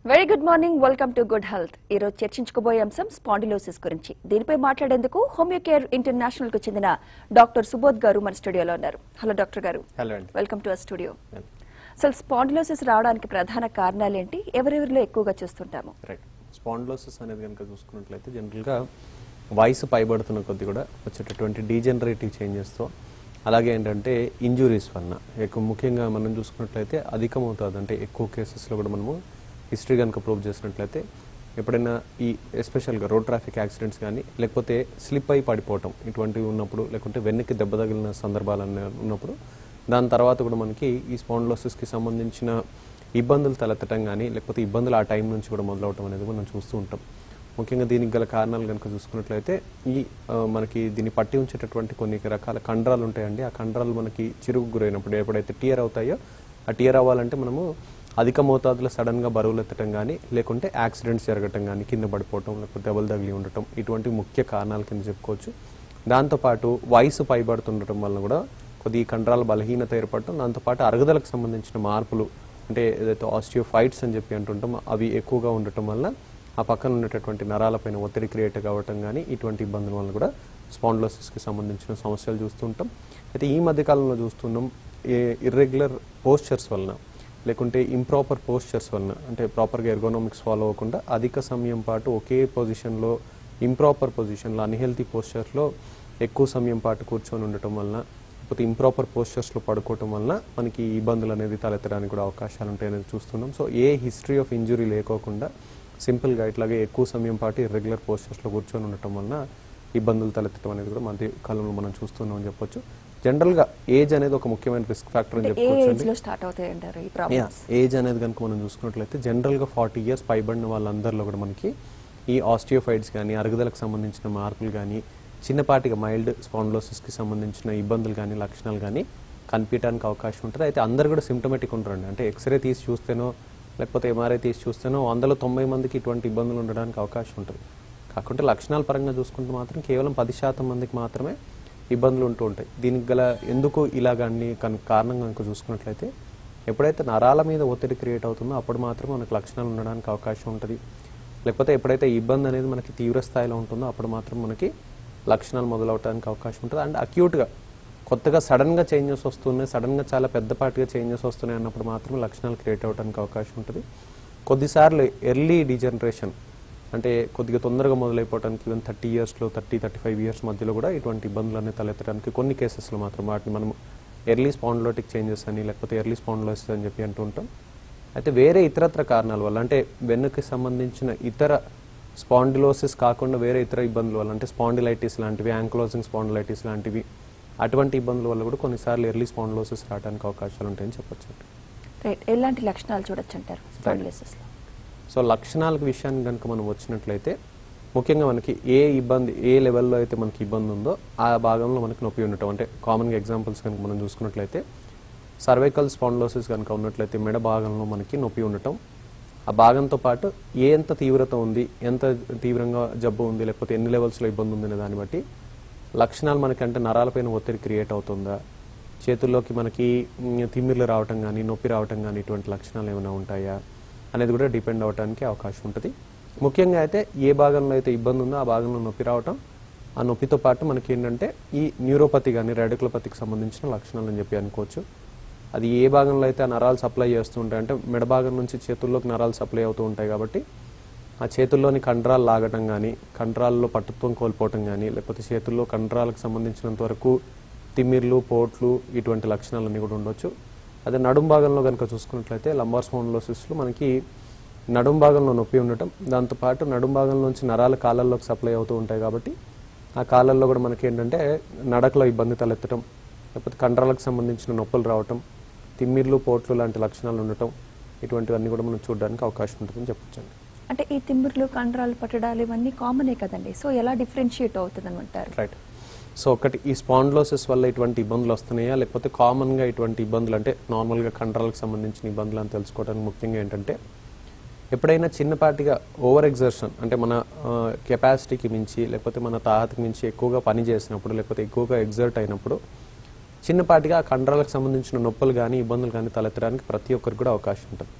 Very good morning welcome to good health ఈ రోజు చర్చించుకోబోయే అంశం స్పాండిలోసిస్ గురించి దీనిపై మాట్లాడేందుకు హోమియో కేర్ ఇంటర్నేషనల్ కు చెందిన డాక్టర్ సుబోధ్ గారు మన స్టూడియోలో ఉన్నారు హలో డాక్టర్ గారు హలో అండి వెల్కమ్ టు అవర్ స్టూడియో అసలు స్పాండిలోసిస్ రావడానికి ప్రధాన కారణాలు ఏంటి ఎవరెవరిలో ఎక్కువగా చూస్తుంటాము రైట్ స్పాండ్లోసిస్ అనేది కనుక చూసుకున్నట్లయితే జనరల్గా వయసు పైబడుతున్న కొద్ది కూడా వచ్చేటటువంటి డీజనరేటివ్ చేంజెస్తో అలాగే ఏంటంటే ఇంజురీస్ వలన ఎక్కువ ముఖ్యంగా మనం చూసుకున్నట్లయితే అధికమవుతుంది అంటే ఎక్కువ కేసెస్లో కూడా మనము హిస్టరీ కనుక ప్రూవ్ చేసినట్లయితే ఎప్పుడైనా ఈ ఎస్పెషల్గా రోడ్ ట్రాఫిక్ యాక్సిడెంట్స్ కానీ లేకపోతే స్లిప్ అయి పడిపోవటం ఇటువంటివి ఉన్నప్పుడు లేకుంటే వెన్నెక్కి దెబ్బ తగిలిన సందర్భాలు అన్న- ఉన్నప్పుడు దాని తర్వాత కూడా మనకి ఈ స్పాండ్లోసిస్కి సంబంధించిన ఇబ్బందులు తలెత్తడం కానీ లేకపోతే ఇబ్బందులు ఆ టైం నుంచి కూడా మొదలవటం అనేది మనం చూస్తూ ఉంటాం ముఖ్యంగా దీనికి గల కారణాలు కనుక చూసుకున్నట్లయితే ఈ ఆ, మనకి దీన్ని పట్టి ఉంచేటటువంటి కొన్ని రకాల కండరాలు ఉంటాయండి ఆ కండరాలు మనకి చిరుగు గురైనప్పుడు ఎప్పుడైతే టియర్ అవుతాయో ఆ టియర్ అవ్వాలంటే మనము అధిక మోతాదులో సడన్గా బరువులు ఎత్తడం కానీ లేకుంటే యాక్సిడెంట్స్ జరగటం కానీ కింద పడిపోవటం లేకపోతే దెబ్బలు తగిలి ఉండటం ఇటువంటి ముఖ్య కారణాల కింద చెప్పుకోవచ్చు దాంతోపాటు వయసు పైబడుతుండటం వల్ల కూడా కొద్ది ఈ కండరాల బలహీనత ఏర్పడటం దాంతోపాటు అరుగుదలకు సంబంధించిన మార్పులు అంటే ఏదైతే ఆస్టియోఫైట్స్ అని చెప్పి అంటుంటాం అవి ఎక్కువగా ఉండటం వల్ల ఆ పక్కన ఉండేటటువంటి నరాలపైన ఒత్తిడి క్రియేట్ కావటం కానీ ఇటువంటి ఇబ్బందుల వల్ల కూడా స్పాండ్లోసిస్కి సంబంధించిన సమస్యలు చూస్తుంటాం అయితే ఈ మధ్య కాలంలో చూస్తున్నాం ఇర్రెగ్యులర్ పోస్చర్స్ వలన లేకుంటే ఇంప్రాపర్ పోస్చర్స్ వలన అంటే ప్రాపర్గా ఎర్గోనామిక్స్ ఫాలో అవ్వకుండా అధిక సమయం పాటు ఒకే పొజిషన్లో ఇంప్రాపర్ పొజిషన్లో అన్హెల్తీ పోస్చర్స్లో ఎక్కువ సమయం పాటు కూర్చొని ఉండటం వలన లేకపోతే ఇంప్రాపర్ పోస్చర్స్లో పడుకోవటం వలన మనకి ఈ ఇబ్బందులు అనేది తలెత్తడానికి కూడా అవకాశాలు ఉంటాయి అనేది చూస్తున్నాం so a history of injury లేకోకుండా సింపుల్గా ఇట్లాగే ఎక్కువ సమయం పాటు ఇర్రెగ్యులర్ పోస్చర్స్లో కూర్చొని ఉండటం వలన ఇబ్బందులు తలెత్తడం అనేది కూడా మధ్య కాలంలో మనం చూస్తున్నాం అని చెప్పొచ్చు జనరల్గా ఏజ్ అనేది ఒక ముఖ్యమైన రిస్క్ ఫ్యాక్టర్ అని అంటే ఏ చెప్పుకోవచ్చు ఏజ్ లో స్టార్ట్ అవుతాయి అంటారు ఈ యా ప్రాబ్లమ్స్ ఏజ్ అనేది కనుక మనం చూసుకున్నట్లయితే జనరల్గా ఫార్టీ ఇయర్స్ పైబడిన వాళ్ళందరిలో కూడా మనకి ఈ ఆస్టియోఫైడ్స్ కానీ అరుగుదలకు సంబంధించిన మార్పులు కానీ చిన్నపాటిగా మైల్డ్ స్పాండ్లోసిస్కి సంబంధించిన ఇబ్బందులు కానీ లక్షణాలు కానీ కనిపించడానికి అవకాశం ఉంటుంది అయితే అందరు కూడా సిమ్టమేటిక్ ఉంటారండి అంటే ఎక్స్రే తీసి చూస్తేనో లేకపోతే ఎంఆర్ఐ తీసి చూస్తేనో వందలో తొంభై మందికి ఇటువంటి ఇబ్బందులు ఉండడానికి అవకాశం ఉంటుంది కాకుంటే లక్షణాల పరంగా చూసుకుంటే మాత్రం కేవలం పది శాతం మందికి మాత్రమే ఇబ్బందులు ఉంటూ ఉంటాయి దీనికి గల ఎందుకు ఇలాగని కనుక కారణం కనుక చూసుకున్నట్లయితే ఎప్పుడైతే నరాల మీద ఒత్తిడి క్రియేట్ అవుతుందో అప్పుడు మాత్రం మనకు లక్షణాలు ఉండడానికి అవకాశం ఉంటుంది లేకపోతే ఎప్పుడైతే ఈ ఇబ్బంది అనేది మనకి తీవ్ర స్థాయిలో ఉంటుందో అప్పుడు మాత్రం మనకి లక్షణాలు మొదలవడానికి అవకాశం ఉంటుంది అండ్ అక్యూట్గా కొత్తగా సడన్గా చేంజెస్ వస్తున్నాయి సడన్గా చాలా పెద్దపాటిగా చేంజెస్ వస్తున్నాయి అన్నప్పుడు మాత్రం లక్షణాలు క్రియేట్ అవ్వడానికి అవకాశం ఉంటుంది కొద్దిసార్లు ఎర్లీ డిజనరేషన్ అంటే కొద్దిగా తొందరగా మొదలైపోవడానికి ఈవెన్ థర్టీ ఇయర్స్లో థర్టీ థర్టీ ఫైవ్ ఇయర్స్ మధ్యలో కూడా ఇటువంటి ఇబ్బందులు అనేవి తలెత్తడానికి కొన్ని కేసెస్లో మాత్రం వాటిని మనం ఎర్లీ స్పాండ్లోటిక్ చేంజెస్ అని లేకపోతే ఎర్లీ స్పాండ్లోసిస్ అని చెప్పి అంటూ ఉంటాం అయితే వేరే ఇతరత్ర కారణాల వల్ల అంటే వెన్నుకి సంబంధించిన ఇతర స్పాండిలోసిస్ కాకుండా వేరే ఇతర ఇబ్బందుల వల్ల అంటే స్పాండిలైటిస్ లాంటివి యాంక్లోజింగ్ స్పాండిలైటిస్ లాంటివి అటువంటి ఇబ్బందుల వల్ల కూడా కొన్నిసార్లు ఎర్లీ స్పాండిలోసిస్ రావడానికి అవకాశాలు ఉంటాయని చెప్పొచ్చు రైట్ ఎలాంటి లక్షణాలు చూడొచ్చు అంటారు స్పాండిలోసిస్ లో సో లక్షణాలకు విషయానికి కనుక మనం వచ్చినట్లయితే ముఖ్యంగా మనకి ఏ ఇబ్బంది ఏ లెవెల్లో అయితే మనకి ఇబ్బంది ఉందో ఆ భాగంలో మనకి నొప్పి ఉండటం అంటే కామన్గా ఎగ్జాంపుల్స్ కనుక మనం చూసుకున్నట్లయితే సర్వైకల్ స్పాండ్లోసిస్ కనుక ఉన్నట్లయితే మెడ భాగంలో మనకి నొప్పి ఉండటం ఆ భాగంతో పాటు ఏ ఎంత తీవ్రత ఉంది ఎంత తీవ్రంగా జబ్బు ఉంది లేకపోతే ఎన్ని లెవెల్స్లో ఇబ్బంది ఉంది అనే దాన్ని బట్టి లక్షణాలు మనకి అంటే నరాలపైన ఒత్తిడి క్రియేట్ అవుతుందా చేతుల్లోకి మనకి మ్, తిమ్మిర్లు రావటం కానీ నొప్పి రావటం కానీ ఇటువంటి లక్షణాలు ఏమైనా ఉంటాయా అనేది కూడా డిపెండ్ అవడానికి అవకాశం ఉంటుంది ముఖ్యంగా అయితే ఏ భాగంలో అయితే ఇబ్బంది ఉందో ఆ భాగంలో నొప్పి రావటం ఆ నొప్పితో పాటు మనకి ఏంటంటే ఈ న్యూరోపతి కానీ రేడికులపతికి సంబంధించిన లక్షణాలు అని చెప్పి అనుకోవచ్చు అది ఏ భాగంలో అయితే ఆ నరాలు సప్లై చేస్తూ ఉంటాయి అంటే మెడ భాగం నుంచి చేతుల్లోకి నరాలు సప్లై అవుతూ ఉంటాయి కాబట్టి ఆ చేతుల్లోని కండరాలు లాగటం కానీ కండరాల్లో పట్టుత్వం కోల్పోవటం కానీ లేకపోతే చేతుల్లో కండరాలకు సంబంధించినంత వరకు తిమ్మిర్లు పోట్లు ఇటువంటి లక్షణాలన్నీ కూడా ఉండొచ్చు అదే నడుం భాగంలో కనుక చూసుకున్నట్లయితే లంబార్ స్పాండ్లోసిస్లో మనకి నడుం భాగంలో నొప్పి ఉండటం దాంతోపాటు నడుం భాగంలోంచి నరాలు కాళ్ళల్లోకి సప్లై అవుతూ ఉంటాయి కాబట్టి ఆ కాళ్ళల్లో కూడా మనకి ఏంటంటే నడకలో ఇబ్బంది తలెత్తడం లేకపోతే కండరాలకు సంబంధించిన నొప్పులు రావటం తిమ్మిర్లు పోట్లు లాంటి లక్షణాలు ఉండటం ఇటువంటివన్నీ కూడా మనం చూడడానికి అవకాశం ఉంటుందని చెప్పొచ్చండి అంటే ఈ తిమ్మిర్లు కండరాలు పట్టడాలు ఇవన్నీ కామనే కదండి సో ఎలా డిఫరెన్షియేట్ అవుతుంది అంటారు రైట్ సో ఒకటి ఈ స్పాండ్లోసిస్ వల్ల ఇటువంటి ఇబ్బందులు వస్తున్నాయా లేకపోతే కామన్గా ఇటువంటి ఇబ్బందులు అంటే నార్మల్గా కండరాలకు సంబంధించిన ఇబ్బందులు అని తెలుసుకోవడానికి ముఖ్యంగా ఏంటంటే ఎప్పుడైనా చిన్నపాటిగా ఓవర్ ఎగ్జర్షన్ అంటే మన కెపాసిటీకి మించి లేకపోతే మన తాహతకి మించి ఎక్కువగా పని చేసినప్పుడు లేకపోతే ఎక్కువగా ఎగ్జర్ట్ అయినప్పుడు చిన్నపాటిగా ఆ కండరాలకు సంబంధించిన నొప్పులు కానీ ఇబ్బందులు కానీ తలెత్తడానికి ప్రతి ఒక్కరికి కూడా అవకాశం ఉంటుంది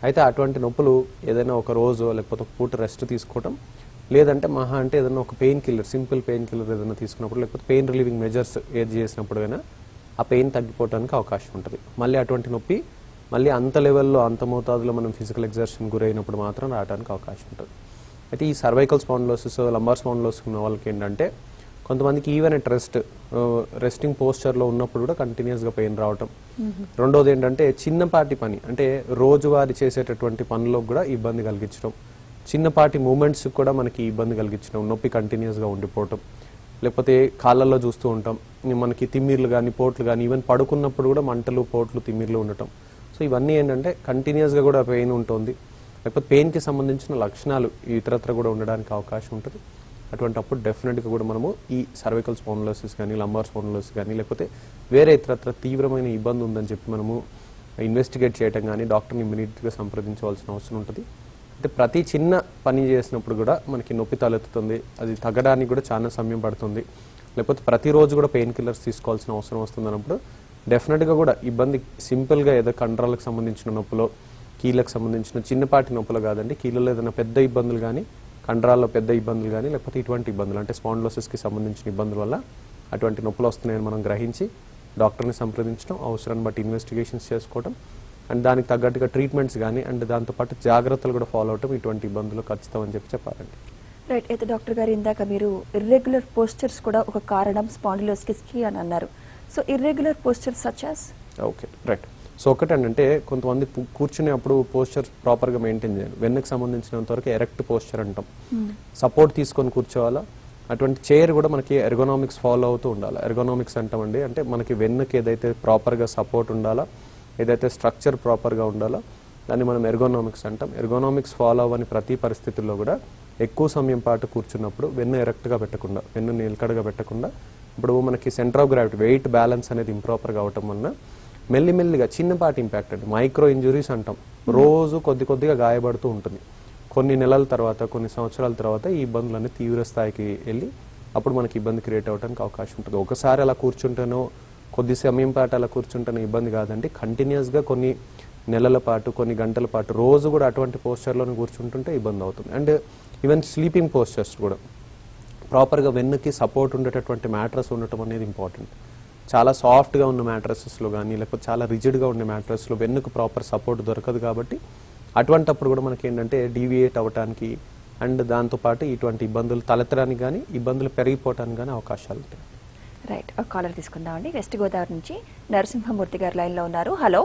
అయితే అటువంటి నొప్పులు ఏదైనా ఒక రోజు లేకపోతే ఒక పూట రెస్ట్ తీసుకోవటం లేదంటే మహా అంటే ఏదైనా ఒక painkiller simple painkiller ఏదైనా తీసుకున్నప్పుడు లేకపోతే పెయిన్ రిలీవింగ్ మెజర్స్ ఏది చేసినప్పుడు అయినా ఆ పెయిన్ తగ్గిపోవడానికి అవకాశం ఉంటుంది మళ్ళీ అటువంటి నొప్పి మళ్ళీ అంత లెవెల్లో అంత మోతాదులో మనం ఫిజికల్ ఎగ్జర్షన్ గురైనప్పుడు మాత్రం రావడానికి అవకాశం ఉంటుంది అయితే ఈ సర్వైకల్ స్పాండ్లోసిస్ లంబార్ స్పాండ్లోసిస్ ఉన్న వాళ్ళకి ఏంటంటే కొంతమందికి ఈవెన్ ఎట్ రెస్ట్ రెస్టింగ్ పోస్చర్లో ఉన్నప్పుడు కూడా కంటిన్యూస్గా పెయిన్ రావటం రెండోది ఏంటంటే చిన్నపాటి పని అంటే రోజువారీ చేసేటటువంటి పనులకు కూడా ఇబ్బంది కలిగించడం చిన్నపాటి మూమెంట్స్ కూడా మనకి ఇబ్బంది కలిగించడం నొప్పి కంటిన్యూస్గా ఉండిపోవటం లేకపోతే కాళ్ళల్లో చూస్తూ ఉంటాం మనకి తిమ్మిర్లు కానీ పోట్లు కానీ ఈవెన్ పడుకున్నప్పుడు కూడా మంటలు పోట్లు తిమ్మిర్లు ఉండటం సో ఇవన్నీ ఏంటంటే కంటిన్యూస్గా కూడా పెయిన్ ఉంటుంది లేకపోతే పెయిన్కి సంబంధించిన లక్షణాలు ఇతరత్ర కూడా ఉండడానికి అవకాశం ఉంటుంది అటువంటి అప్పుడు డెఫినెట్గా కూడా మనము ఈ సర్వికల్ స్పాండ్లోసిస్ కానీ లంబార్ స్పాండ్లోసిస్ కానీ లేకపోతే వేరే ఇతరత్ర తీవ్రమైన ఇబ్బంది ఉందని చెప్పి మనము ఇన్వెస్టిగేట్ చేయడం కానీ డాక్టర్ని ఇమీడియట్గా సంప్రదించవలసిన అవసరం ఉంటుంది అంటే ప్రతి చిన్న పని చేసినప్పుడు కూడా మనకి నొప్పి తలెత్తుతుంది అది తగ్గడానికి కూడా చాలా సమయం పడుతుంది లేకపోతే ప్రతిరోజు కూడా పెయిన్ కిల్లర్స్ తీసుకోవాల్సిన అవసరం వస్తుంది అన్నప్పుడు డెఫినెట్గా కూడా ఇబ్బంది సింపుల్గా ఏదో కండరాలకు సంబంధించిన నొప్పులో కీళ్ళకు సంబంధించిన చిన్నపాటి నొప్పులు కాదండి కీళ్ళలో ఏదైనా పెద్ద ఇబ్బందులు కానీ కండరాల్లో పెద్ద ఇబ్బందులు కానీ లేకపోతే ఇటువంటి ఇబ్బందులు అంటే స్పాండ్లోసిస్కి సంబంధించిన ఇబ్బందుల వల్ల అటువంటి నొప్పులు వస్తున్నాయని మనం గ్రహించి డాక్టర్ని సంప్రదించడం అవసరాన్ని బట్టి ఇన్వెస్టిగేషన్స్ చేసుకోవడం అండ్ దానికి తగ్గట్టుగా ట్రీట్మెంట్స్ కానీ అండ్ దాంతోపాటు జాగ్రత్తలు కూడా ఫాలో అవటం ఇటువంటి ఇబ్బందులు ఖచ్చితం అని చెప్పి చెప్పాలండి రైట్ అయితే డాక్టర్ గారు ఇందాక మీరు ఇర్రెగ్యులర్ పోస్చర్స్ కూడా ఒక కారణం స్పాండిలోస్కిస్కి అని అన్నారు so irregular postures such as okay right so ఒకటి ఏంటంటే కొంతమంది పు- కూర్చునేటప్పుడు పోస్చర్ ప్రాపర్గా మెయింటైన్ చేయాలి వెన్నకు సంబంధించినంత వరకు ఎరెక్ట్ పోస్చర్ అంటాం సపోర్ట్ తీసుకొని కూర్చోవాలా అటువంటి చైర్ కూడా మనకి ఎర్గోనామిక్స్ ఫాలో అవుతూ ఉండాలి ఎర్గోనామిక్స్ అంటామండి అంటే మనకి వెన్నుకి ఏదైతే ప్రాపర్గా సపోర్ట్ ఉండాలా ఏదైతే స్ట్రక్చర్ ప్రాపర్గా ఉండాలో దాన్ని మనం ఎర్గోనామిక్స్ అంటాం ఎర్గోనామిక్స్ ఫాలో అవ్వని ప్రతి పరిస్థితుల్లో కూడా ఎక్కువ సమయం పాటు కూర్చున్నప్పుడు వెన్ను ఎరెక్ట్గా పెట్టకుండా వెన్ను నిలకడగా పెట్టకుండా ఇప్పుడు మనకి centre of gravity weight balance అనేది ఇంప్రాపర్గా అవటం వలన మెల్లిమెల్లిగా చిన్నపాటి ఇంపాక్ట్ అండి మైక్రో ఇంజురీస్ అంటాం రోజు కొద్ది కొద్దిగా గాయపడుతూ ఉంటుంది కొన్ని నెలల తర్వాత కొన్ని సంవత్సరాల తర్వాత ఈ ఇబ్బందులన్నీ తీవ్ర స్థాయికి వెళ్ళి అప్పుడు మనకి ఇబ్బంది క్రియేట్ అవ్వడానికి అవకాశం ఉంటుంది ఒకసారి అలా కూర్చుంటేనో కొద్ది సమయం పాటు అలా కూర్చుంటేనే ఇబ్బంది కాదండి కంటిన్యూస్గా కొన్ని నెలల పాటు కొన్ని గంటల పాటు రోజు కూడా అటువంటి పోస్చర్లోనే కూర్చుంటుంటే ఇబ్బంది అవుతుంది అండ్ ఈవెన్ స్లీపింగ్ పోస్చర్స్ కూడా ప్రాపర్గా వెన్నుకి సపోర్ట్ ఉండేటటువంటి మ్యాట్రస్ ఉండటం అనేది ఇంపార్టెంట్ చాలా సాఫ్ట్గా ఉన్న మ్యాట్రసెస్లో కానీ లేకపోతే చాలా రిజిడ్గా ఉండే మ్యాట్రస్లో వెన్నుకు ప్రాపర్ సపోర్ట్ దొరకదు కాబట్టి అటువంటప్పుడు కూడా మనకి ఏంటంటే డీవియేట్ అవ్వటానికి అండ్ దాంతోపాటు ఇటువంటి ఇబ్బందులు తలెత్తడానికి కానీ ఇబ్బందులు పెరిగిపోవటానికి కానీ అవకాశాలు ఉంటాయి రైట్ ఒక కాలర్ తీసుకుందామండి వెస్ట్ గోదావరి నుంచి నరసింహమూర్తి గారు లైన్లో ఉన్నారు హలో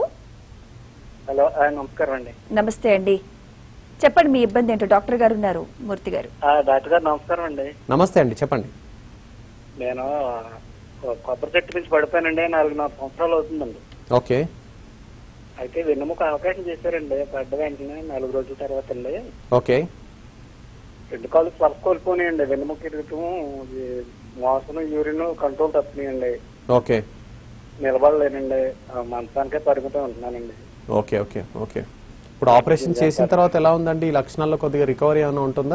హలో ఆ, నమస్కారం అండి నమస్తే అండి చెప్పండి మీ ఇబ్బంది ఏంటో డాక్టర్ గారు ఉన్నారు మూర్తి గారు ఆ, డాక్టర్ గారు నమస్కారం అండి నమస్తే అండి చెప్పండి నేను ఆ, కొబ్బరి చెట్టు నుంచి పడిపోయానండి నాలుగున్నర సంవత్సరాలు అవుతుందండి ఓకే అయితే వెన్నెముక అవకాశం చేశారండి పడ్డ వెంటనే నాలుగు రోజుల తర్వాత అండి ఓకే రెండు కాళ్ళు స్పర్శ కోల్పోయినాయండి వెన్నెముక ఎదుగుతాం మోసం యూరిన్ కంట్రోల్ తప్పినాయండి ఓకే నిలబడలేనండి ఆ, మంచానికే పరిమితం ఉంటున్నానండి ఓకే ఓకే ఓకే ఇప్పుడు ఆపరేషన్ చేసిన తర్వాత ఎలా ఉందండి ఈ లక్షణాల్లో కొద్దిగా రికవరీ ఏమైనా ఉంటుందా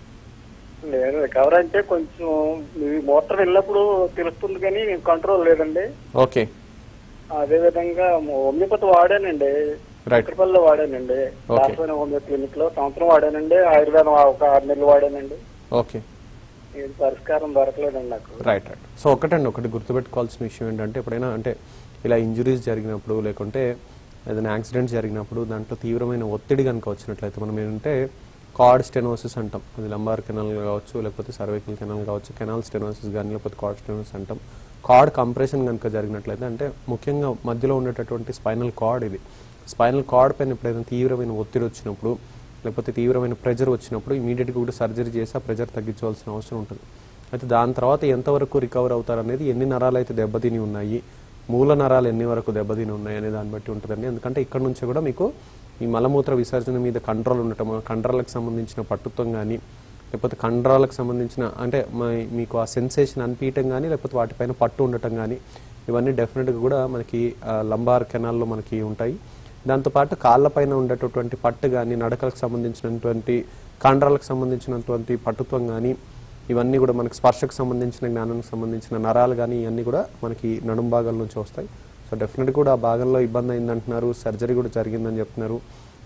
లేదు రికవర్ అంటే కొంచెం ఈ మోటార్ వెళ్ళినప్పుడు తెలుస్తుంది కానీ కంట్రోల్ లేదండి ఓకే అదే విధంగా హోమియోపతి వాడానండి Right. చిక్కడపల్లిలో వాడానండి Okay. దాసోని హోమియో క్లినిక్ లో సంవత్సరం వాడానండి ఆయుర్వేదం ఒక ఆరు నెలలు వాడానండి ఓకే ఇది పరిష్కారం దొరకలేదండి నాకు రైట్ రైట్ సో ఒకటండి ఒకటి గుర్తుపెట్టుకోవాల్సిన విషయం ఏంటంటే ఎప్పుడైనా అంటే ఇలా ఇంజురీస్ జరిగినప్పుడు లేకుంటే ఏదైనా యాక్సిడెంట్స్ జరిగినప్పుడు దాంట్లో తీవ్రమైన ఒత్తిడి కనుక వచ్చినట్లయితే మనం ఏంటంటే కార్డ్ స్టెనోసిస్ అంటాం అది లంబార్ కెనాల్ కావచ్చు లేకపోతే సర్వైకల్ కెనాల్ కావచ్చు కెనాల్ స్టెనోసిస్ కానీ లేకపోతే కార్డ్ స్టెనోసిస్ అంటాం కార్డ్ కంప్రెషన్ కనుక జరిగినట్లయితే అంటే ముఖ్యంగా మధ్యలో ఉండేటటువంటి స్పైనల్ కార్డ్ ఇది స్పైనల్ కార్డ్ పైన ఎప్పుడైనా తీవ్రమైన ఒత్తిడి వచ్చినప్పుడు లేకపోతే తీవ్రమైన ప్రెజర్ వచ్చినప్పుడు ఇమీడియట్గా కూడా సర్జరీ చేసి ఆ ప్రెజర్ తగ్గించవలసిన అవసరం ఉంటుంది అయితే దాని తర్వాత ఎంతవరకు రికవర్ అవుతారు అనేది ఎన్ని నరాలు అయితే దెబ్బతిని ఉన్నాయి మూల నరాలు ఎన్ని వరకు దెబ్బతిని ఉన్నాయి అనే దాన్ని బట్టి ఉంటుందండి ఎందుకంటే ఇక్కడ నుంచి కూడా మీకు ఈ మలమూత్ర విసర్జన మీద కంట్రోల్ ఉండటం కండరాలకు సంబంధించిన పట్టుత్వం కానీ లేకపోతే కండరాలకు సంబంధించిన అంటే మా- మీకు ఆ సెన్సేషన్ అనిపించడం కానీ లేకపోతే వాటిపైన పట్టు ఉండటం కానీ ఇవన్నీ డెఫినెట్గా కూడా మనకి ఆ, లంబార్ కెనాల్లో మనకి ఉంటాయి దాంతోపాటు కాళ్ళపైన ఉండేటటువంటి పట్టు కానీ నడకలకు సంబంధించినటువంటి కండరాలకు సంబంధించినటువంటి పట్టుత్వం కానీ ఇవన్నీ కూడా మనకి స్పర్శకు సంబంధించిన జ్ఞానానికి సంబంధించిన నరాలు కానీ ఇవన్నీ కూడా మనకి నడుం భాగాల నుంచి వస్తాయి సో డెఫినెట్ కూడా ఆ భాగంలో ఇబ్బంది అయిందంటున్నారు సర్జరీ కూడా జరిగిందని చెప్తున్నారు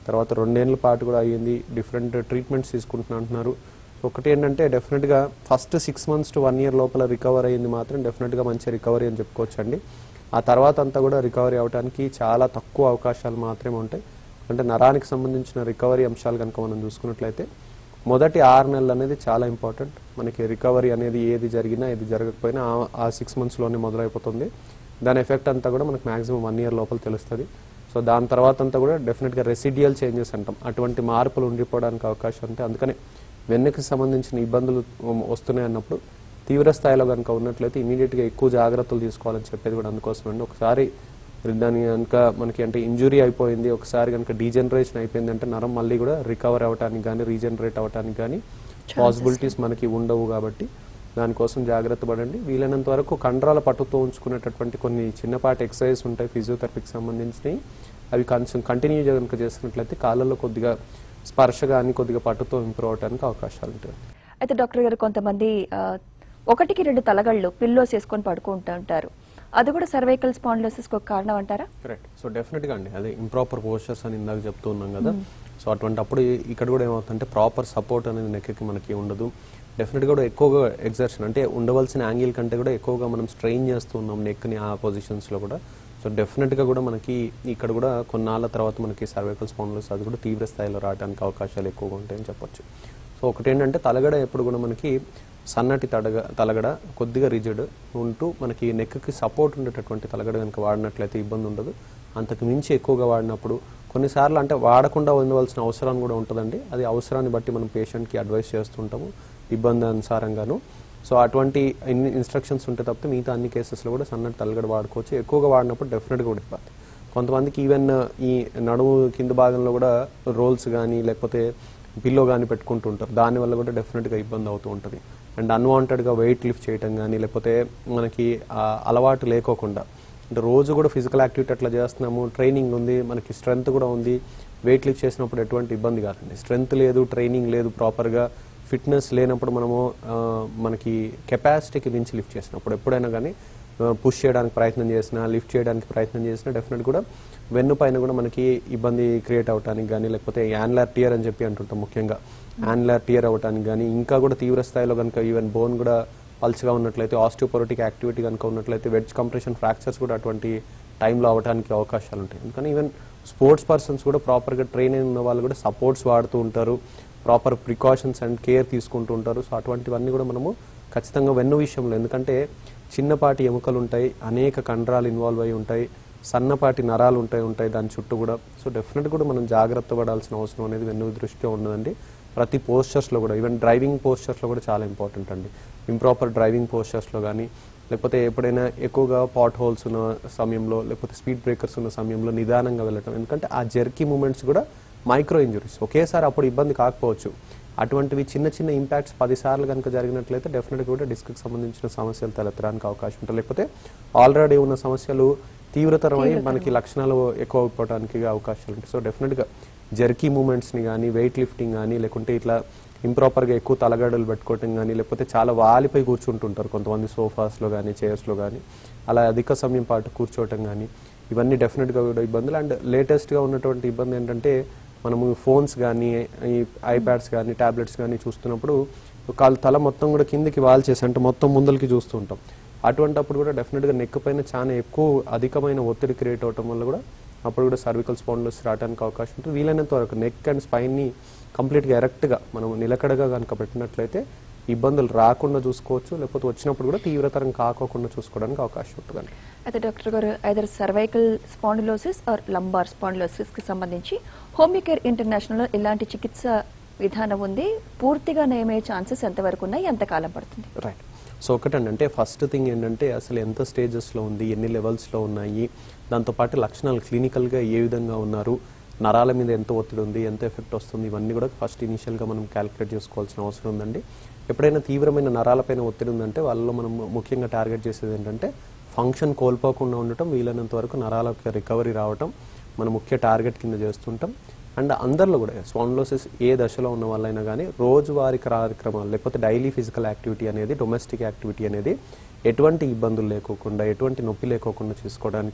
తర్వాత రెండేళ్ల పాటు కూడా అయ్యింది డిఫరెంట్ ట్రీట్మెంట్స్ తీసుకుంటున్నా అంటున్నారు సో ఒకటి ఏంటంటే డెఫినెట్గా first six months to one year లోపల రికవర్ అయ్యింది మాత్రం డెఫినెట్గా మంచి రికవరీ అని చెప్పుకోవచ్చు అండి ఆ తర్వాత అంతా కూడా రికవరీ అవడానికి చాలా తక్కువ అవకాశాలు మాత్రమే ఉంటాయి అంటే నరానికి సంబంధించిన రికవరీ అంశాలు కనుక మనం చూసుకున్నట్లయితే మొదటి ఆరు నెలలు అనేది చాలా ఇంపార్టెంట్ మనకి రికవరీ అనేది ఏది జరిగినా ఏది జరగకపోయినా ఆ- ఆ సిక్స్ మంత్స్లోనే మొదలైపోతుంది దాని ఎఫెక్ట్ అంతా కూడా మనకు మాక్సిమం వన్ ఇయర్ లోపల తెలుస్తుంది సో దాని తర్వాత అంతా కూడా డెఫినెట్గా రెసిడియల్ చేంజెస్ అంటాం అటువంటి మార్పులు ఉండిపోవడానికి అవకాశం ఉంటాయి అందుకనే వెన్నెకి సంబంధించిన ఇబ్బందులు ఉమ్, వస్తున్నాయి అన్నప్పుడు తీవ్ర స్థాయిలో కనుక ఉన్నట్లయితే ఇమీడియట్గా ఎక్కువ జాగ్రత్తలు తీసుకోవాలని చెప్పేది కూడా అందుకోసం అండి ఒకసారి దాని కనుక మనకి అంటే ఇంజురీ అయిపోయింది ఒకసారి కనుక డీజనరేషన్ అయిపోయింది అంటే నరం మళ్ళీ కూడా రికవర్ అవ్వడానికి కానీ రీజనరేట్ అవ్వడానికి కానీ పాసిబిలిటీస్ మనకి ఉండవు కాబట్టి దానికోసం జాగ్రత్త పడండి వీలైనంత వరకు కండరాల పట్టుతో ఉంచుకునేటటువంటి కొన్ని చిన్నపాటి ఎక్సర్సైజ్ ఉంటాయి ఫిజియోథెరపీకి సంబంధించినవి అవి కొంచెం కంటిన్యూ కనుక చేసినట్లయితే కాళ్ళలో కొద్దిగా స్పర్శ కానీ కొద్దిగా పట్టుతో ఇంప్రూవ్ అవడానికి అవకాశాలు ఉంటాయి అయితే డాక్టర్ గారు కొంతమంది ఆ, ఒకటికి రెండు తలగళ్ళు పిల్లోస్ వేసుకొని పడుకుంటూ ఉంటారు అది కూడా సర్వైకల్ స్పాండిలోసిస్ ఒక కారణం అంటారా కరెక్ట్ సో డెఫినెట్గా అండి అదే ఇంప్రాపర్ పోస్చర్స్ అని ఇందాక చెప్తూ ఉన్నాం కదా సో అటువంటి అప్పుడు ఇక్కడ కూడా ఏమవుతుందంటే ప్రాపర్ సపోర్ట్ అనేది నెక్కి మనకి ఉండదు డెఫినెట్గా కూడా ఎక్కువగా ఎగ్జర్షన్ అంటే ఉండవలసిన యాంగిల్ కంటే కూడా ఎక్కువగా మనం స్ట్రెయిన్ చేస్తూ ఉన్నాం నెక్ని ఆ పొజిషన్స్లో కూడా సో డెఫినెట్గా కూడా మనకి ఇక్కడ కూడా కొన్నాళ్ళ తర్వాత మనకి సర్వైకల్ స్పాండిలోసిస్ అది కూడా తీవ్ర స్థాయిలో రావడానికి అవకాశాలు ఎక్కువగా ఉంటాయని చెప్పొచ్చు సో ఒకటి ఏంటంటే తలగడ ఎప్పుడు కూడా మనకి సన్నటి తడగ తలగడ కొద్దిగా రిజిడ్ ఉంటూ మనకి నెక్కి సపోర్ట్ ఉండేటటువంటి తలగడ కనుక వాడినట్లయితే ఇబ్బంది ఉండదు అంతకు మించి ఎక్కువగా వాడినప్పుడు కొన్నిసార్లు అంటే వాడకుండా ఉండవలసిన అవసరం కూడా ఉంటుందండి అది అవసరాన్ని బట్టి మనం పేషెంట్కి అడ్వైస్ చేస్తుంటాము ఇబ్బంది అనుసారంగాను సో అటువంటి ఇన్ని ఇన్స్ట్రక్షన్స్ ఉంటే తప్పితే మిగతా అన్ని కేసెస్లో కూడా సన్నటి తలగడ వాడుకోవచ్చు ఎక్కువగా వాడినప్పుడు డెఫినెట్గా కూడా ఇబ్బంది కొంతమందికి ఈవెన్ ఈ నడుము కింద భాగంలో కూడా రోల్స్ కానీ లేకపోతే పిల్లో కానీ పెట్టుకుంటుంటారు దానివల్ల కూడా డెఫినెట్గా ఇబ్బంది అవుతూ ఉంటుంది అండ్ అన్వాంటెడ్గా వెయిట్ లిఫ్ట్ చేయటం కానీ లేకపోతే మనకి ఆ అలవాటు లేకోకుండా అంటే రోజు కూడా ఫిజికల్ యాక్టివిటీ అట్లా చేస్తున్నాము ట్రైనింగ్ ఉంది మనకి స్ట్రెంగ్త్ కూడా ఉంది వెయిట్ లిఫ్ట్ చేసినప్పుడు ఎటువంటి ఇబ్బంది కాదండి స్ట్రెంగ్త్ లేదు ట్రైనింగ్ లేదు ప్రాపర్గా ఫిట్నెస్ లేనప్పుడు మనము ఆ, మనకి కెపాసిటీకి మించి లిఫ్ట్ చేసినప్పుడు ఎప్పుడైనా కానీ పుష్ చేయడానికి ప్రయత్నం చేసినా లిఫ్ట్ చేయడానికి ప్రయత్నం చేసినా డెఫినెట్ కూడా వెన్ను పైన కూడా మనకి ఇబ్బంది క్రియేట్ అవడానికి కానీ లేకపోతే యాన్లార్ టియర్ అని చెప్పి అంటుంటాం ముఖ్యంగా యాన్లార్ టియర్ అవడానికి కానీ ఇంకా కూడా తీవ్ర స్థాయిలో కనుక ఈవెన్ బోన్ కూడా పల్చగా ఉన్నట్లయితే ఆస్టియోపొరటిక్ యాక్టివిటీ కనుక ఉన్నట్లయితే వెడ్జ్ కంప్రెషన్ ఫ్రాక్చర్స్ కూడా అటువంటి టైంలో అవడానికి అవకాశాలు ఉంటాయి అందుకని ఈవెన్ స్పోర్ట్స్ పర్సన్స్ కూడా ప్రాపర్గా ట్రైన్ అయిన ఉన్న వాళ్ళు కూడా సపోర్ట్స్ వాడుతూ ఉంటారు ప్రాపర్ ప్రికాషన్స్ అండ్ కేర్ తీసుకుంటూ ఉంటారు సో అటువంటివన్నీ కూడా మనము ఖచ్చితంగా వెన్ను విషయంలో ఎందుకంటే చిన్నపాటి ఎముకలు ఉంటాయి అనేక కండరాలు ఇన్వాల్వ్ అయి ఉంటాయి సన్నపాటి నరాలు ఉంటాయి ఉంటాయి దాని చుట్టూ కూడా సో డెఫినెట్ కూడా మనం జాగ్రత్త పడాల్సిన అవసరం అనేది వెన్ను దృష్టిలో ఉన్నదండి ప్రతి పోస్చర్స్లో కూడా ఈవెన్ డ్రైవింగ్ పోస్చర్స్లో కూడా చాలా ఇంపార్టెంట్ అండి ఇంప్రాపర్ డ్రైవింగ్ పోస్చర్స్లో కానీ లేకపోతే ఎప్పుడైనా ఎక్కువగా పాట్ హోల్స్ ఉన్న సమయంలో లేకపోతే స్పీడ్ బ్రేకర్స్ ఉన్న సమయంలో నిదానంగా వెళ్ళటం ఎందుకంటే ఆ జెర్కీ మూమెంట్స్ కూడా మైక్రో ఇంజురీస్ ఒకేసారి అప్పుడు ఇబ్బంది కాకపోవచ్చు అటువంటివి చిన్న చిన్న ఇంపాక్ట్స్ పదిసార్లు కనుక జరిగినట్లయితే డెఫినెట్గా కూడా డిస్క్కి సంబంధించిన సమస్యలు తలెత్తడానికి అవకాశం ఉంటుంది లేకపోతే ఆల్రెడీ ఉన్న సమస్యలు తీవ్రతరమై మనకి లక్షణాలు ఎక్కువ అయిపోవడానికి అవకాశాలు ఉంటాయి సో డెఫినెట్గా జర్కీ మూమెంట్స్ని కానీ వెయిట్ లిఫ్టింగ్ కానీ లేకుంటే ఇట్లా ఇంప్రాపర్గా ఎక్కువ తలగడలు పెట్టుకోవటం కానీ లేకపోతే చాలా వాలిపోయి కూర్చుంటుంటారు కొంతమంది సోఫాస్లో కానీ చైర్స్లో కానీ అలా అధిక సమయం పాటు కూర్చోవటం కానీ ఇవన్నీ డెఫినెట్గా కూడా ఇబ్బందులు అండ్ లేటెస్ట్గా ఉన్నటువంటి ఇబ్బంది ఏంటంటే మనము ఫోన్స్ కానీ ఈ ఐప్యాడ్స్ కానీ ట్యాబ్లెట్స్ కానీ చూస్తున్నప్పుడు కాలు తల మొత్తం కూడా కిందికి వాల్చేసి అంటే మొత్తం ముందరికి చూస్తూ ఉంటాం అటువంటప్పుడు కూడా డెఫినెట్గా నెక్ పైన చాలా ఎక్కువ అధికమైన ఒత్తిడి క్రియేట్ అవటం వల్ల కూడా అప్పుడు కూడా సర్వికల్ స్పాండ్లోస్ రావడానికి అవకాశం ఉంటుంది వీలైనంత వరకు నెక్ అండ్ స్పైన్ని కంప్లీట్గా ఎరెక్ట్గా మనం నిలకడగా కనుక పెట్టినట్లయితే ఇబ్బందులు రాకుండా చూసుకోవచ్చు లేకపోతే వచ్చినప్పుడు కూడా తీవ్రతరం కాకోకుండా చూసుకోవడానికి అవకాశం ఉంటుందండి అయితే డాక్టర్ గారు either cervical spondylosis or lumbar spondylosis కి సంబంధించి హోమియోకేర్ ఇంటర్నేషనల్ ఇలాంటి చికిత్స విధానం ఉంది పూర్తిగా నయమయ్యే ఛాన్సెస్ ఎంతవరకు ఉన్నాయి ఎంత కాలం పడుతుంది రైట్ సో ఒకటండి అంటే ఫస్ట్ థింగ్ ఏంటంటే అసలు ఎంత స్టేజెస్లో ఉంది ఎన్ని లెవెల్స్లో ఉన్నాయి దాంతోపాటు లక్షణాలు క్లినికల్గా ఏ విధంగా ఉన్నారు నరాల మీద ఎంత ఒత్తిడి ఉంది ఎంత ఎఫెక్ట్ వస్తుంది ఇవన్నీ కూడా ఫస్ట్ ఇనిషియల్గా మనం క్యాలిక్యులేట్ చేసుకోవాల్సిన అవసరం ఉందండి ఎప్పుడైనా తీవ్రమైన నరాలపైన ఒత్తిడి ఉందంటే వాళ్ళలో మనం ముఖ్యంగా టార్గెట్ చేసేది ఏంటంటే ఫంక్షన్ కోల్పోకుండా ఉండటం వీలైనంత వరకు నరాలకు రికవరీ రావటం మన ముఖ్య టార్గెట్ కింద చేస్తుంటాం అండ్ అందరిలో కూడా స్పాండ్లోసిస్ ఏ దశలో ఉన్న వాళ్ళైనా కానీ రోజువారీ కార్యక్రమాలు లేకపోతే డైలీ ఫిజికల్ యాక్టివిటీ అనేది డొమెస్టిక్ యాక్టివిటీ అనేది ఎటువంటి ఇబ్బందులు లేకోకుండా ఎటువంటి నొప్పి లేకోకుండా చేసుకోవడానికి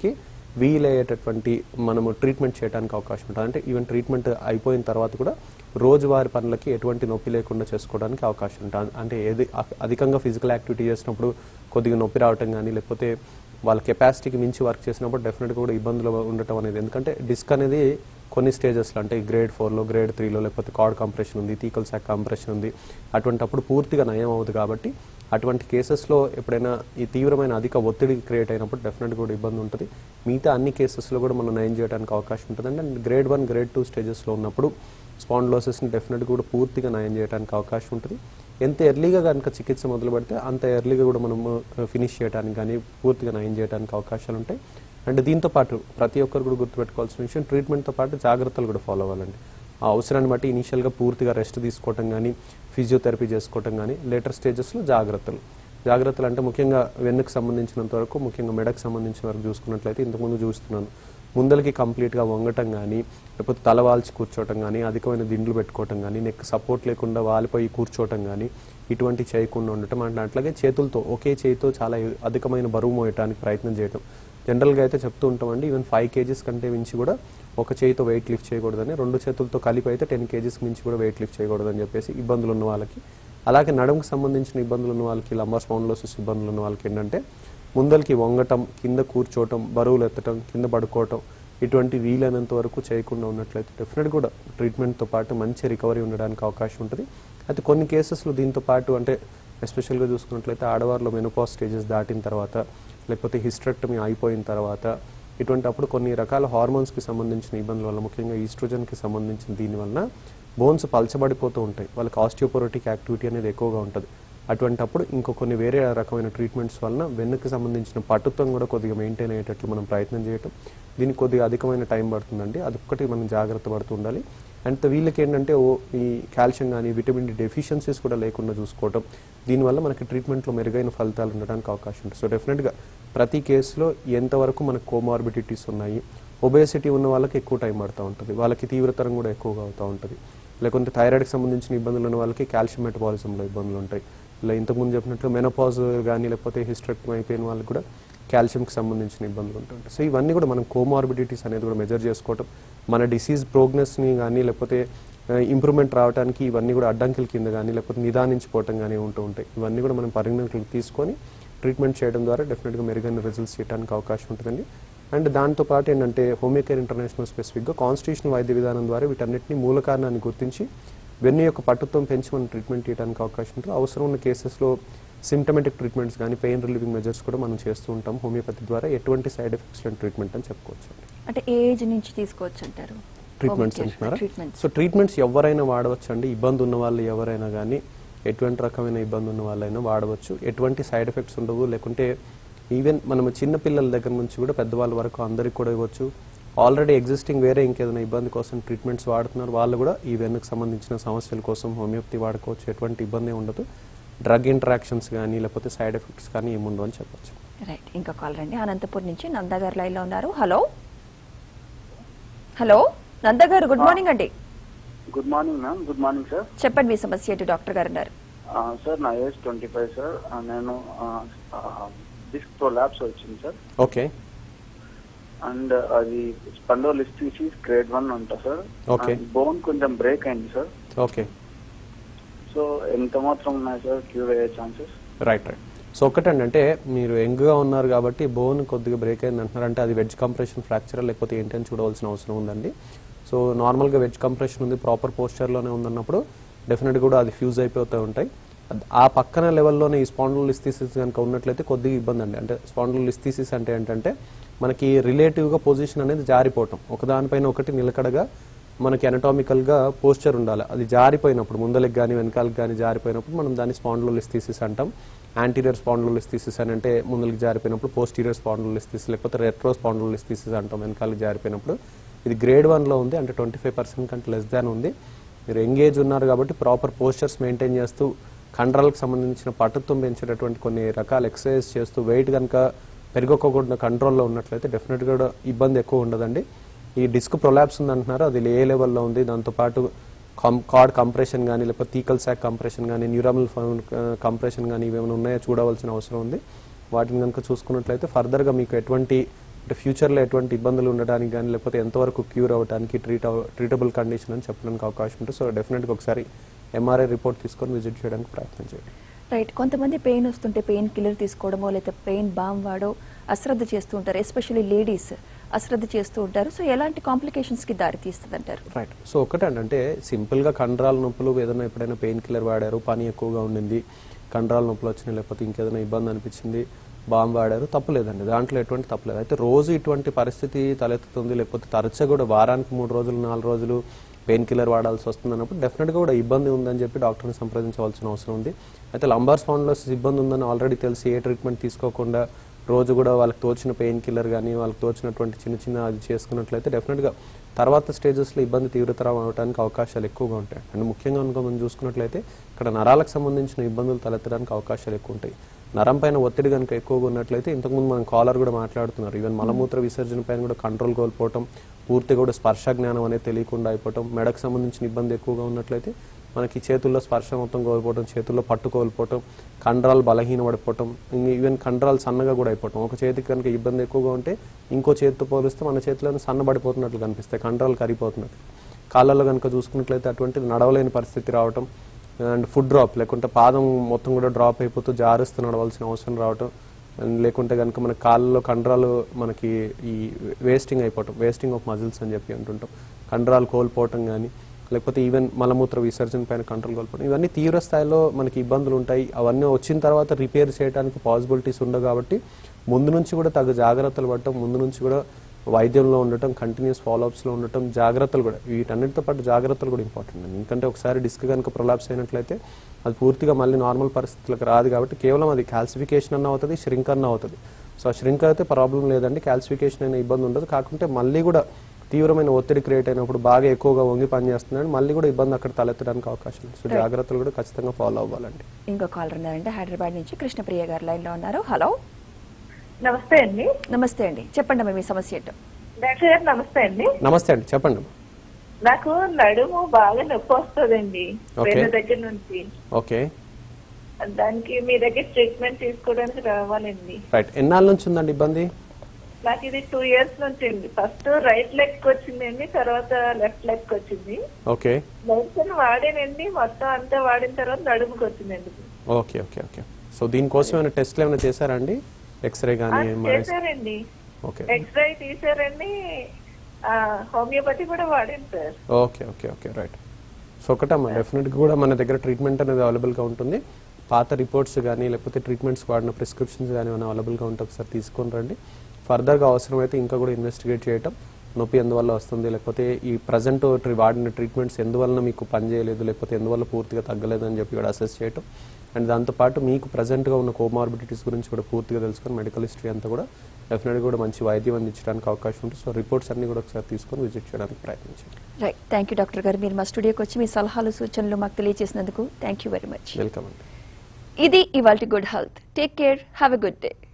వీలయ్యేటటువంటి మనము ట్రీట్మెంట్ చేయడానికి అవకాశం ఉంటుంది అంటే ఈవెన్ ట్రీట్మెంట్ అయిపోయిన తర్వాత కూడా రోజువారి పనులకి ఎటువంటి నొప్పి లేకుండా చేసుకోవడానికి అవకాశం ఉంటుంది అంటే ఏది అ- అధికంగా ఫిజికల్ యాక్టివిటీ చేసినప్పుడు కొద్దిగా నొప్పి రావటం కానీ లేకపోతే వాళ్ళ కెపాసిటీకి మించి వర్క్ చేసినప్పుడు డెఫినెట్గా కూడా ఇబ్బందులు ఉండటం అనేది ఎందుకంటే డిస్క్ అనేది కొన్ని స్టేజెస్లో అంటే గ్రేడ్ ఫోర్లో గ్రేడ్ త్రీలో లేకపోతే కార్డ్ కంప్రెషన్ ఉంది తీకల్ సాక్ కంప్రెషన్ ఉంది అటువంటి అప్పుడు పూర్తిగా నయం అవుతుంది కాబట్టి అటువంటి కేసెస్లో ఎప్పుడైనా ఈ తీవ్రమైన అధిక ఒత్తిడి క్రియేట్ అయినప్పుడు డెఫినెట్గా కూడా ఇబ్బంది ఉంటుంది మిగతా అన్ని కేసెస్లో కూడా మనం నయం చేయడానికి అవకాశం ఉంటుంది and grade one grade two స్టేజెస్లో ఉన్నప్పుడు స్పాండ్లోసిస్ని డెఫినెట్గా కూడా పూర్తిగా నయం చేయడానికి అవకాశం ఉంటుంది ఎంత ఎర్లీగా కనుక చికిత్స మొదలు పెడితే అంత ఎర్లీగా కూడా మనం ఫినిష్ చేయడానికి కానీ పూర్తిగా నయం చేయడానికి అవకాశాలు ఉంటాయి అండ్ దీంతో పాటు ప్రతి ఒక్కరు కూడా గుర్తుపెట్టుకోవాల్సిన విషయం ట్రీట్మెంట్తో పాటు జాగ్రత్తలు కూడా ఫాలో అవ్వాలండి ఆ అవసరాన్ని బట్టి ఇనీషియల్గా పూర్తిగా రెస్ట్ తీసుకోవటం కానీ ఫిజియోథెరపీ చేసుకోవటం కానీ లేటర్ స్టేజెస్లో జాగ్రత్తలు జాగ్రత్తలు అంటే ముఖ్యంగా వెన్నుకు సంబంధించినంత వరకు ముఖ్యంగా మెడకు సంబంధించిన వరకు చూసుకున్నట్లయితే ఇంతకుముందు చూస్తున్నాను ముందలకి కంప్లీట్గా వంగటం కానీ లేకపోతే తల వాల్చి కూర్చోవటం కానీ అధికమైన దిండ్లు పెట్టుకోవటం కానీ నెక్ సపోర్ట్ లేకుండా వాలిపోయి కూర్చోవటం కానీ ఇటువంటి చేయకుండా ఉండటం అంటే అట్లాగే చేతులతో ఒకే చేతితో చాలా అధికమైన బరువు మోయటానికి ప్రయత్నం చేయటం జనరల్గా అయితే చెప్తూ ఉంటామండి ఈవెన్ ఫైవ్ కేజీస్ కంటే మించి కూడా ఒక చేతితో వెయిట్ లిఫ్ట్ చేయకూడదని రెండు చేతులతో కలిపి అయితే టెన్ కేజీస్ మించి కూడా వెయిట్ లిఫ్ట్ చేయకూడదని చెప్పేసి ఇబ్బందులు ఉన్న వాళ్ళకి అలాగే నడుముకు సంబంధించిన ఇబ్బందులు ఉన్న వాళ్ళకి లంబార్ స్పాండ్లోసిస్ ఇబ్బందులు ఉన్న వాళ్ళకి ఏంటంటే ముందలకి వంగటం కింద కూర్చోవటం బరువులు ఎత్తటం కింద పడుకోవటం ఇటువంటి వీలైనంత వరకు చేయకుండా ఉన్నట్లయితే డెఫినెట్ కూడా ట్రీట్మెంట్తో పాటు మంచి రికవరీ ఉండడానికి అవకాశం ఉంటుంది అయితే కొన్ని కేసెస్లో దీంతో పాటు అంటే ఎస్పెషల్గా చూసుకున్నట్లయితే ఆడవారిలో మెనోపాస్ స్టేజెస్ దాటిన తర్వాత లేకపోతే హిస్ట్రెక్టమీ అయిపోయిన తర్వాత ఇటువంటి అప్పుడు కొన్ని రకాల హార్మోన్స్కి సంబంధించిన ఇబ్బందుల వల్ల ముఖ్యంగా ఈస్ట్రోజన్కి సంబంధించిన దీని వలన బోన్స్ పలచబడిపోతూ ఉంటాయి వాళ్ళకి ఆస్టియోపొరోటిక్ యాక్టివిటీ అనేది ఎక్కువగా ఉంటుంది అటువంటి అప్పుడు ఇంకో కొన్ని వేరే రకమైన ట్రీట్మెంట్స్ వలన వెన్నుకి సంబంధించిన పట్టుత్వం కూడా కొద్దిగా మెయింటైన్ అయ్యేటట్లు మనం ప్రయత్నం చేయటం దీనికి కొద్దిగా అధికమైన టైం పడుతుందండి అదొక్కటి మనం జాగ్రత్త పడుతూ ఉండాలి అండ్ వీళ్ళకి ఏంటంటే ఓ ఈ కాల్షియం కానీ విటమిన్ డి డెఫిషియన్సీస్ కూడా లేకుండా చూసుకోవటం దీనివల్ల మనకి ట్రీట్మెంట్లో మెరుగైన ఫలితాలు ఉండడానికి అవకాశం ఉంటుంది సో డెఫినెట్గా ప్రతి కేసులో ఎంతవరకు మనకు కోమార్బిడిటీస్ ఉన్నాయి ఒబేసిటీ ఉన్న వాళ్ళకి ఎక్కువ టైం పడుతూ ఉంటుంది వాళ్ళకి తీవ్రతరం కూడా ఎక్కువగా అవుతూ ఉంటుంది లేకుంటే థైరాయిడ్కి సంబంధించిన ఇబ్బందులు ఉన్న వాళ్ళకి కాల్షియం మెటబాలిజంలో ఇబ్బందులు ఉంటాయి ఇలా ఇంతకుముందు చెప్పినట్లు మెనోపాజ్ కానీ లేకపోతే హిస్టరెక్టమ్ అయిపోయిన వాళ్ళకి కూడా కాల్షియంకి సంబంధించిన ఇబ్బందులు ఉంటుంటాయి సో ఇవన్నీ కూడా మనం కోమార్బిడిటీస్ అనేది కూడా మెజర్ చేసుకోవటం మన డిసీజ్ ప్రోగ్నెస్ని కానీ లేకపోతే ఇంప్రూవ్మెంట్ రావడానికి ఇవన్నీ కూడా అడ్డంకుల కింద కానీ లేకపోతే నిదానించిపోవటం కానీ ఉంటూ ఉంటాయి ఇవన్నీ కూడా మనం పరిగణనలోకి తీసుకొని ట్రీట్మెంట్ చేయడం ద్వారా డెఫినెట్గా మెరుగైన రిజల్ట్స్ చేయడానికి అవకాశం ఉంటుందండి అండ్ దాంతో పాటు ఏంటంటే హోమియోకేర్ ఇంటర్నేషనల్ స్పెసిఫిక్గా కాన్స్టిట్యూషన్ వైద్య విధానం ద్వారా వీటన్నిటిని మూల కారణాన్ని గుర్తించి వెన్ను యొక్క పట్టుత్వం పెంచి మనం ట్రీట్మెంట్ చేయడానికి అవకాశం ఉంటుంది అవసరం ఉన్న కేసెస్లో సిమ్టమెటిక్ ట్రీట్మెంట్స్ కానీ పెయిన్ రిలీవింగ్ మెజర్స్ కూడా మనం చేస్తూ ఉంటాం హోమియోపతి ద్వారా ఎటువంటి సైడ్ ఎఫెక్ట్స్ లేని ట్రీట్మెంట్ అని చెప్పుకోవచ్చు అంటే ఏ ఏజ్ నుంచి తీసుకోవచ్చు అంటారు ట్రీట్మెంట్స్ Home care, అంటున్నారా treatments. సో ట్రీట్మెంట్స్ ఎవరైనా వాడవచ్చు అండి ఇబ్బంది ఉన్న వాళ్ళు ఎవరైనా కానీ ఎటువంటి రకమైన ఇబ్బంది ఉన్న వాళ్ళైనా వాడవచ్చు ఎటువంటి సైడ్ ఎఫెక్ట్స్ ఉండవు లేకుంటే ఈవెన్ మనం చిన్న పిల్లల దగ్గర నుంచి కూడా పెద్దవాళ్ళ వరకు అందరికి కూడా ఇవ్వచ్చు ఆల్రెడీ ఎగ్జిస్టింగ్ వేరే ఇంకేదైనా ఇబ్బంది కోసం ట్రీట్మెంట్స్ వాడుతున్నారు వాళ్ళు కూడా ఈ వెన్నుకు సంబంధించిన సమస్యల కోసం హోమియోపతి వాడుకోవచ్చు ఎటువంటి ఇబ్బంది ఉండదు డ్రగ్ ఇంటరాక్షన్స్ కానీ లేకపోతే సైడ్ ఎఫెక్ట్స్ కానీ ఏముండవు అని చెప్పొచ్చు రైట్ ఇంకా కాల్ రండి అనంతపూర్ నుంచి నందా గారు లైన్ లో ఉన్నారు hello hello Nanda garu good morning అండి good morning ma'am good morning sir చెప్పండి మీ సమస్య ఏంటి డాక్టర్ గారు ఉన్నారు సార్ నా ఏజ్ ట్వంటీ ఫైవ్ సార్ నేను డిస్క్ ప్రొలాప్స్ వచ్చింది సార్ ఓకే అండ్ అది స్పండోలిస్టిసిస్ గ్రేడ్ వన్ ఉంటా సార్ Okay. బోన్ కొంచెం బ్రేక్ అయింది సార్ ఓకే సో ఎంత మాత్రం ఉన్నాయి సార్ క్యూర్ అయ్యే ఛాన్సెస్ రైట్ రైట్ సో ఒకటండి అంటే మీరు యంగ్గా ఉన్నారు కాబట్టి బోన్ కొద్దిగా బ్రేక్ అయింది అంటున్నారు అంటే అది వెజ్ కంప్రెషన్ ఫ్రాక్చర్ లేకపోతే ఏంటని చూడవలసిన అవసరం ఉందండి సో నార్మల్గా వెజ్ కంప్రెషన్ ఉంది ప్రాపర్ పోస్చర్లోనే ఉందన్నప్పుడు డెఫినెట్గా కూడా అది ఫ్యూజ్ అయిపోతూ ఉంటాయి అద్- ఆ పక్కన లెవెల్లోనే ఈ స్పాండ్లోలిస్థిసిస్ కనుక ఉన్నట్లయితే కొద్దిగా ఇబ్బంది అండి అంటే స్పాండ్లోలిస్థిసిస్ అంటే ఏంటంటే మనకి రిలేటివ్గా పొజిషన్ అనేది జారిపోవటం ఒకదానిపైన ఒకటి నిలకడగా మనకి అనటామికల్గా పోస్చర్ ఉండాలి అది జారిపోయినప్పుడు ముందలకి కానీ వెనకాలకి కానీ జారిపోయినప్పుడు మనం దాన్ని స్పాండ్లోలిస్థిసిస్ అంటాం యాంటీరియర్ స్పాండ్లోలిస్థిసిస్ అని అంటే ముందలకి జారిపోయినప్పుడు పోస్టీరియర్ స్పాండ్లోలిస్థిసిస్ లేకపోతే రెట్రో స్పాండ్లోలిస్థిసిస్ అంటాం వెనకాలకి జారిపోయినప్పుడు ఇది గ్రేడ్ వన్లో ఉంది అంటే ట్వంటీ ఫైవ్ పర్సెంట్ కంటే లెస్ దాన్ ఉంది మీరు ఎంగేజ్ ఉన్నారు కాబట్టి ప్రాపర్ పోస్చర్స్ మెయింటైన్ చేస్తూ కండరాలకు సంబంధించిన పట్టుత్వం పెంచేటటువంటి కొన్ని రకాల ఎక్సర్సైజ్ చేస్తూ వెయిట్ కనుక పెరగకోకుండా కంట్రోల్లో ఉన్నట్లయితే డెఫినెట్గా కూడా ఇబ్బంది ఎక్కువ ఉండదండి ఈ డిస్క్ ప్రొలాప్స్ ఉంది అంటున్నారు అది ఏ లెవెల్లో ఉంది దాంతోపాటు కం కార్డ్ కంప్రెషన్ కానీ లేకపోతే తీకల్ సాక్ కంప్రెషన్ కానీ న్యూరామల్ కంప్రెషన్ కానీ ఇవేమైనా ఉన్నాయో చూడవలసిన అవసరం ఉంది వాటిని కనుక చూసుకున్నట్లయితే ఫర్దర్గా మీకు ఎటువంటి అంటే ఫ్యూచర్లో ఎటువంటి ఇబ్బందులు ఉండడానికి కానీ లేకపోతే ఎంతవరకు క్యూర్ అవ్వడానికి ట్రీట్ ట్రీటబుల్ కండిషన్ అని చెప్పడానికి అవకాశం ఉంటుంది సో డెఫినెట్గా ఒకసారి ఎంఆర్ఐ రిపోర్ట్ తీసుకొని విజిట్ చేయడానికి ప్రయత్నం చేయండి రైట్ కొంతమంది పెయిన్ వస్తుంటే పెయిన్ కిల్లర్ తీసుకోవడమో లేదా పెయిన్ బామ్ వాడో అశ్రద్ధ చేస్తూ ఉంటారు ఎస్పెషల్లీ లేడీస్ అశ్రద్ధ చేస్తూ ఉంటారు సో ఎలాంటి కాంప్లికేషన్స్ కి దారి తీస్తుంది అంటారు రైట్ సో ఒకటంటే సింపుల్గా కండరాల నొప్పులు ఏదైనా ఎప్పుడైనా పెయిన్ కిల్లర్ వాడారు పని ఎక్కువగా ఉండింది కండరాల నొప్పులు వచ్చినాయి లేకపోతే ఇంకేదైనా ఇబ్బంది అనిపించింది బాంబు వాడారు తప్పులేదండి దాంట్లో ఎటువంటి తప్పులేదు అయితే రోజు ఇటువంటి పరిస్థితి తలెత్తుతుంది లేకపోతే తరచుగా కూడా వారానికి మూడు రోజులు నాలుగు రోజులు పెయిన్ కిల్లర్ వాడాల్సి వస్తుంది అన్నప్పుడు డెఫినెట్గా కూడా ఇబ్బంది ఉందని చెప్పి డాక్టర్ని సంప్రదించవలసిన అవసరం ఉంది అయితే లంబార్ స్పాండ్లోసిస్ ఇబ్బంది ఉందని ఆల్రెడీ తెలిసి ఏ ట్రీట్మెంట్ తీసుకోకుండా రోజు కూడా వాళ్ళకి తోచిన పెయిన్ కిల్లర్ కానీ వాళ్ళకి తోచినటువంటి చిన్న చిన్న అది చేసుకున్నట్లయితే డెఫినెట్గా తర్వాత స్టేజెస్లో ఇబ్బంది తీవ్రతరం అవడానికి అవకాశాలు ఎక్కువగా ఉంటాయి అండ్ ముఖ్యంగా కనుక మనం చూసుకున్నట్లయితే ఇక్కడ నరాలకు సంబంధించిన ఇబ్బందులు తలెత్తడానికి అవకాశాలు ఎక్కువ ఉంటాయి నరం పైన ఒత్తిడి కనుక ఎక్కువగా ఉన్నట్లయితే ఇంతకుముందు మనం కాలర్ కూడా మాట్లాడుతున్నారు ఈవెన్ మలమూత్ర విసర్జన పైన కూడా కంట్రోల్ కోల్పోవటం పూర్తిగా కూడా స్పర్శ జ్ఞానం అనేది తెలియకుండా అయిపోవటం మెడకు సంబంధించిన ఇబ్బంది ఎక్కువగా ఉన్నట్లయితే మనకి చేతుల్లో స్పర్శ మొత్తం కోల్పోవటం చేతుల్లో పట్టు కోల్పోవటం కండరాలు బలహీన పడిపోవటం ఈవెన్ కండరాలు సన్నగా కూడా అయిపోవటం ఒక చేతికి కనుక ఇబ్బంది ఎక్కువగా ఉంటే ఇంకో చేతితో పోలిస్తే మన చేతిలో సన్నబడిపోతున్నట్లు కనిపిస్తాయి కండరాలు కరిగిపోతున్నట్లు కాళ్ళల్లో కనుక చూసుకున్నట్లయితే అటువంటి నడవలేని పరిస్థితి రావటం అండ్ ఫుడ్ డ్రాప్ లేకుంటే పాదం మొత్తం కూడా డ్రాప్ అయిపోతూ జారుస్తూ నడవలసిన అవసరం రావటం అండ్ లేకుంటే కనుక మన కాళ్ళలో కండరాలు మనకి ఈ వేస్టింగ్ అయిపోవటం వేస్టింగ్ ఆఫ్ మజిల్స్ అని చెప్పి అంటుంటాం కండరాలు కోల్పోవటం కానీ లేకపోతే ఈవెన్ మలమూత్ర విసర్జన పైన కంట్రోల్ కోల్పోవడం ఇవన్నీ తీవ్ర స్థాయిలో మనకి ఇబ్బందులు ఉంటాయి అవన్నీ వచ్చిన తర్వాత రిపేర్ చేయడానికి పాసిబిలిటీస్ ఉండవు కాబట్టి ముందు నుంచి కూడా తగు జాగ్రత్తలు పడటం ముందు నుంచి కూడా వైద్యంలో ఉండటం కంటిన్యూస్ ఫాలోఅప్స్లో ఉండటం జాగ్రత్తలు కూడా వీటన్నిటితో పాటు జాగ్రత్తలు కూడా ఇంపార్టెంట్ అండి ఎందుకంటే ఒకసారి డిస్క్ కనుక ప్రొలాప్స్ అయినట్లయితే అది పూర్తిగా మళ్ళీ నార్మల్ పరిస్థితులకు రాదు కాబట్టి కేవలం అది కాల్సిఫికేషన్ అన్న అవుతుంది ష్రింక్ అన్న అవుతుంది సో ఆ ష్రింక్ అయితే ప్రాబ్లం లేదండి కాల్సిఫికేషన్ అయిన ఇబ్బంది ఉండదు కాకుంటే మళ్ళీ కూడా తీవ్రమైన ఒత్తిడి క్రియేట్ అయినప్పుడు బాగా ఎక్కువగా వంగి పనిచేస్తున్నాడు మళ్ళీ కూడా ఇబ్బంది అక్కడ తలెత్తడానికి అవకాశం ఉంది సో జాగ్రత్తలు కూడా ఖచ్చితంగా ఫాలో అవ్వాలండి ఇంకో కాలర్ ఉన్నారంటే హైదరాబాద్ నుంచి కృష్ణప్రియ గారు లైన్ లో ఉన్నారు హలో నమస్తే అండి నమస్తే అండి చెప్పండి అమ్మా మీ సమస్య ఏంటో డాక్టర్ గారు నమస్తే అండి నమస్తే అండి చెప్పండి నాకు నడుము బాగా నొప్పి వస్తుందండి Okay. వేరే దగ్గర నుంచి ఓకే దానికి మీ దగ్గర ట్రీట్మెంట్ తీసుకోవడానికి రావాలండి రైట్ ఎన్నాళ్ళ నుంచి ఉందండి ఇబ్బంది నాకు ఇది టూ ఇయర్స్ నుంచి అండి ఫస్ట్ రైట్ లెగ్ వచ్చిందండి తర్వాత లెఫ్ట్ లెగ్ వచ్చింది ఓకే మెడిసిన్ వాడానండి మొత్తం అంతా వాడిన తర్వాత నడుముకి వచ్చిందండి ఓకే ఓకే ఓకే సో దీనికోసం ఏమైనా టెస్ట్లు ఏమైనా చేశారండి ఎక్స్రే ఆ, కానీ ఎంఆర్ఐ చేశారండి ఓకే ఎక్స్రే తీసారండి ఆ, హోమియోపతి కూడా వాడాను sir okay okay okay right so ఒకటమ్మా డెఫినెట్గా కూడా మన దగ్గర ట్రీట్మెంట్ అనేది అవైలబుల్గా ఉంటుంది పాత రిపోర్ట్స్ కానీ లేకపోతే ట్రీట్మెంట్స్ వాడిన ప్రిస్క్రిప్షన్స్ కానీ ఏమైనా అవైలబుల్గా ఉంటే ఒకసారి తీసుకొని రండి ఫర్దర్గా అవసరమైతే ఇంకా కూడా ఇన్వెస్టిగేట్ చేయటం నొప్పి ఎందువల్ల వస్తుంది లేకపోతే ఈ ప్రజెంట్ వాడిన ట్రీట్మెంట్స్ ఎందువల్ల మీకు పనిచేయలేదు లేకపోతే ఎందువల్ల పూర్తిగా తగ్గలేదు అని చెప్పి కూడా అసెస్ చేయటం అండ్ దాంతోపాటు మీకు ప్రజెంట్గా ఉన్న కోమార్బిడిటీస్ గురించి కూడా పూర్తిగా తెలుసుకొని మెడికల్ హిస్టరీ అంతా కూడా డెఫినెట్గా కూడా మంచి వైద్యం అందించడానికి అవకాశం ఉంటుంది సో రిపోర్ట్స్ అన్ని కూడా ఒకసారి తీసుకొని విజిట్ చేయడానికి ప్రయత్నించండి రైట్ థ్యాంక్ యూ డాక్టర్ గారు మీరు మా స్టూడియోకి వచ్చి మీ సలహాలు సూచనలు మాకు తెలియజేసినందుకు thank you very much welcome అండి ఇది ఇవాల్టి good health take care have a good day